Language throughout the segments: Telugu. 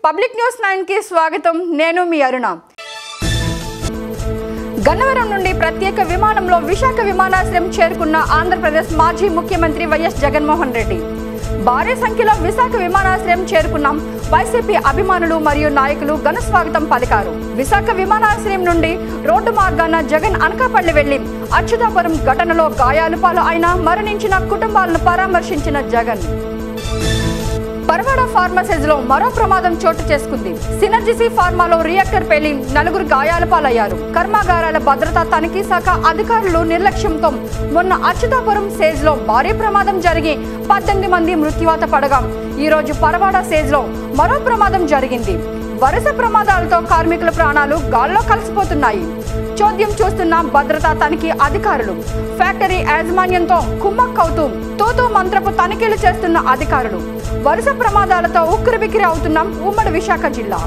పబ్లిక్ న్యూస్ నైన్ కి స్వాగతం నేను మీ అరుణ గన్నవరం నుండి ప్రత్యేక విమానంలో విశాఖ విమానాశ్రయం చేరుకున్న ఆంధ్రప్రదేశ్ మాజీ ముఖ్యమంత్రి వైఎస్ జగన్మోహన్ రెడ్డి భారీ సంఖ్యలో విశాఖ విమానాశ్రయం చేరుకున్నాం వైసీపీ అభిమానులు మరియు నాయకులు ఘన స్వాగతం పలికారు విశాఖ విమానాశ్రయం నుండి రోడ్డు మార్గాన జగన్ అనకాపల్లి వెళ్లి అచ్యుతాపురం ఘటనలో గాయాలు పాలు అయిన మరణించిన కుటుంబాలను పరామర్శించిన జగన్ పరవాడ ఫార్మసీస్ లో మరో ప్రమాదం చోటు చేసుకుంది సినర్జిసి ఫార్మాలో రియాక్టర్ పేలి నలుగురు గాయాల పాలయ్యారు కర్మాగారాల భద్రతా తనిఖీ శాఖ అధికారులు నిర్లక్ష్యంతో మొన్న అచ్యుతాపురం సేజ్ లో భారీ ప్రమాదం జరిగి పద్దెనిమిది మంది మృత్యువాత పడగా ఈ రోజు పరవాడ సేజ్ లో మరో ప్రమాదం జరిగింది వరుస ప్రమాదాలతో కార్మికుల ప్రాణాలు గాల్లో కలిసిపోతున్నాయి చోద్యం చూస్తున్న భద్రతా తనిఖీ అధికారులు ఫ్యాక్టరీ యాజమాన్యంతో కుమ్మక్కవుతూ తూతూ మంత్రపు తనిఖీలు చేస్తున్న అధికారులు వరుస ప్రమాదాలతో ఉక్కిరిబిక్కిరి అవుతున్న ఉమ్మడి విశాఖ జిల్లా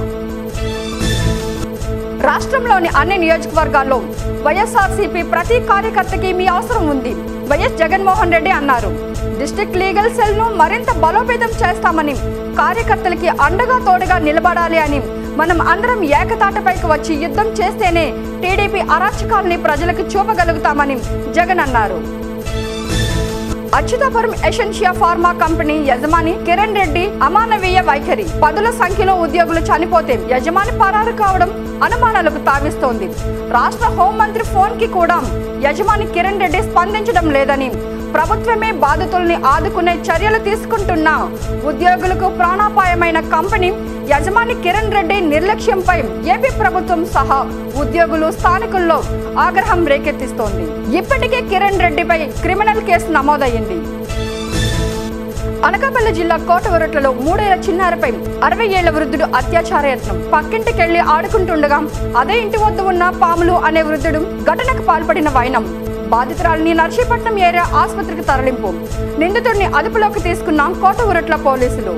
రాష్ట్రంలోని అన్ని నియోజకవర్గాల్లో వైఎస్ఆర్సీపీ ప్రతి కార్యకర్తకి మీ అవసరం ఉంది వైఎస్ జగన్మోహన్ రెడ్డి అన్నారు డిస్ట్రిక్ట్ లీగల్ సెల్ ను మరింత బలోపేతం చేస్తామని కార్యకర్తలకి అండగా తోడుగా నిలబడాలి అని మనం అందరం ఏకతాటపైకి వచ్చి యుద్ధం చేస్తేనే టీడీపీ అరాచకాల్ని ప్రజలకు చూపగలుగుతామని జగన్ అన్నారు అచ్యుతాపురం ఎసెన్షియా ఫార్మా కంపెనీ యజమాని కిరణ్ రెడ్డి అమానవీయ వైఖరి పదుల సంఖ్యలో ఉద్యోగులు చనిపోతే యజమాని పరారు కావడం అనుమానాలకు తావిస్తోంది రాష్ట్ర హోంమంత్రి ఫోన్ కి కూడా యజమాని కిరణ్ రెడ్డి స్పందించడం లేదని ప్రభుత్వమే బాధితుల్ని ఆదుకునే చర్యలు తీసుకుంటున్న ఉద్యోగులకు ప్రాణాపాయమైన కంపెనీ యజమాని కిరణ్ రెడ్డి నిర్లక్ష్యంపై ఏపీ ప్రభుత్వం సహా ఉద్యోగులు స్థానికుల్లో ఆగ్రహం రేకెత్తిస్తోంది ఇప్పటికే కిరణ్ రెడ్డిపై క్రిమినల్ కేసు నమోదయ్యింది అనకాపల్లి జిల్లా కోటవరట్లలో మూడేళ్ల చిన్నారిపై అరవై ఏళ్ల వృద్ధుడు అత్యాచార యత్నం పక్కింటికెళ్లి ఆడుకుంటుండగా అదే ఇంటి వద్ద ఉన్న పాములు అనే వృద్ధుడు ఘటనకు పాల్పడిన వైనం బాధితురాలిని నర్సీపట్నం ఏరియా ఆసుపత్రికి తరలింపు నిందితుడిని అదుపులోకి తీసుకున్న కోటవురట్ల పోలీసులు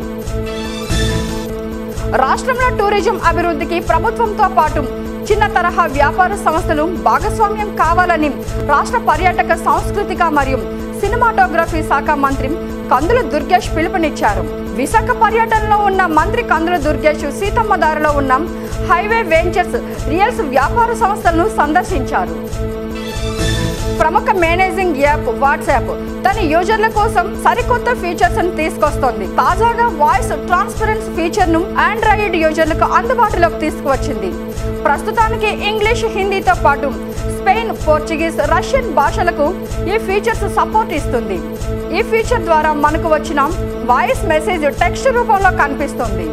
రాష్ట్రంలో టూరిజం అభివృద్ధికి ప్రభుత్వంతో పాటు చిన్న తరహా వ్యాపార సంస్థలు భాగస్వామ్యం కావాలని రాష్ట్ర పర్యాటక సాంస్కృతిక మరియు సినిమాటోగ్రఫీ శాఖ మంత్రి కందుల దుర్గేష్ పిలుపునిచ్చారు విశాఖ పర్యటనలో ఉన్న మంత్రి కందుల దుర్గేష్ సీతమ్మ దారిలో ఉన్న హైవే వెంచర్స్ రియల్స్ వ్యాపార సంస్థలను సందర్శించారు ప్రముఖ మేనేజింగ్ యాప్ వాట్సాప్ తన యూజర్ల కోసం సరికొత్త ఫీచర్స్ ను తీసుకొస్తోంది తాజాగా వాయిస్ ట్రాన్స్పరెన్స్ ఫీచర్ ను ఆండ్రాయిడ్ యూజర్లకు అందుబాటులోకి తీసుకువచ్చింది ప్రస్తుతానికి ఇంగ్లీష్ హిందీతో పాటు స్పెయిన్ పోర్చుగీస్ రష్యన్ భాషలకు ఈ ఫీచర్స్ సపోర్ట్ ఇస్తుంది ఈ ఫీచర్ ద్వారా మనకు వచ్చిన వాయిస్ మెసేజ్ టెక్స్ట్ రూపంలో కనిపిస్తుంది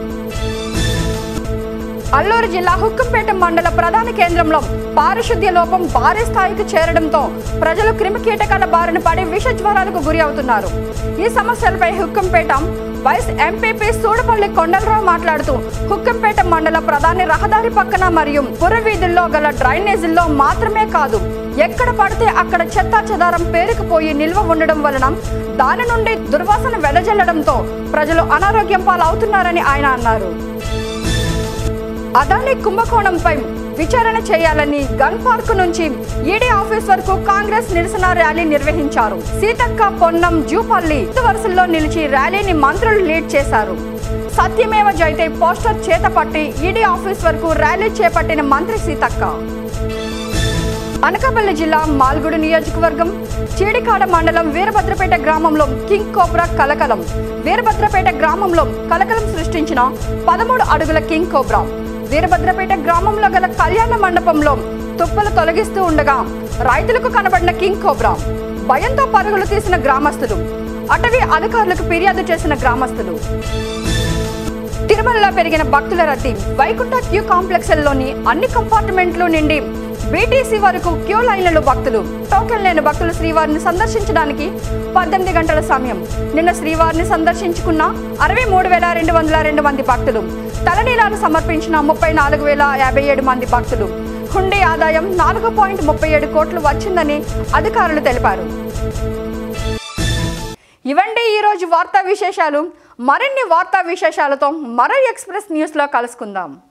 అల్లూరు జిల్లా హుక్కంపేట మండల ప్రధాన కేంద్రంలో పారిశుద్ధ్య లోపం భారీ స్థాయికి చేరడంతో ప్రజలు క్రిమికీటకాల బారిన పడి విష జ్వరాలకు గురి అవుతున్నారు ఈ సమస్యలపై హుక్కంపేట వైస్ ఎంపీపీ సూడపల్లి కొండలరావు మాట్లాడుతూ హుక్కంపేట మండల ప్రధాని రహదారి పక్కన మరియు పురవీధుల్లో గల డ్రైనేజీల్లో మాత్రమే కాదు ఎక్కడ పడితే అక్కడ చెత్తా చెదారం పేరుకుపోయి నిల్వ ఉండడం వలన దాని నుండి దుర్వాసన వెదజల్లడంతో ప్రజలు అనారోగ్యం పాలవుతున్నారని ఆయన అన్నారు అదాని కుంభకోణంపై విచారణ చేయాలని గన్ పార్క్ నుంచి ఈడీ ఆఫీస్ వరకు కాంగ్రెస్ నిరసన ర్యాలీ నిర్వహించారు సీతక్క పొన్నం జూపల్లి వరుసల్లో నిలిచి ర్యాలీని మంత్రులు లీడ్ చేశారు సత్యమేవ జైతే పోస్టర్ చేతపట్టి ఈడీ ఆఫీస్ వరకు ర్యాలీ చేపట్టిన మంత్రి సీతక్క అనకాపల్లి జిల్లా మాల్గుడు నియోజకవర్గం చీడికాడ మండలం వీరభద్రపేట గ్రామంలో కింగ్ కోబ్రా కలకలం వీరభద్రపేట గ్రామంలో కలకలం సృష్టించిన పదమూడు అడుగుల కింగ్ కోబ్రా వీరభద్రపేట గ్రామంలో గల కళ్యాణ మండపంలో తుప్పలు తొలగిస్తూ ఉండగా రైతులకు కనబడిన కింగ్ కోబ్రా భయంతో పరుగులు తీసిన గ్రామస్తులు అటవీ అధికారులకు ఫిర్యాదు చేసిన గ్రామస్తులు తిరుమలలో పెరిగిన భక్తుల రద్దీ వైకుంఠ క్యూ కాంప్లెక్స్లోని అన్ని కంపార్ట్మెంట్లు నిండి బీటీసీ వరకు క్యూ లైన్లలో భక్తులు టోకెన్ లేని భక్తులు శ్రీవారిని సందర్శించడానికి పద్దెనిమిది గంటల సమయం నిన్న శ్రీవారిని సందర్శించుకున్న అరవై మూడు వేల రెండు వందల రెండు మంది భక్తులు తలనీలాలు సమర్పించిన ముప్పై నాలుగు వేల యాభై ఏడు మంది భక్తులు హుండీ ఆదాయం నాలుగు పాయింట్ ముప్పై ఏడు కోట్లు వచ్చిందని అధికారులు తెలిపారు ఇవండి ఈరోజు వార్తా విశేషాలు మరిన్ని వార్తా విశేషాలతో మరో ఎక్స్ప్రెస్ న్యూస్లో కలుసుకుందాం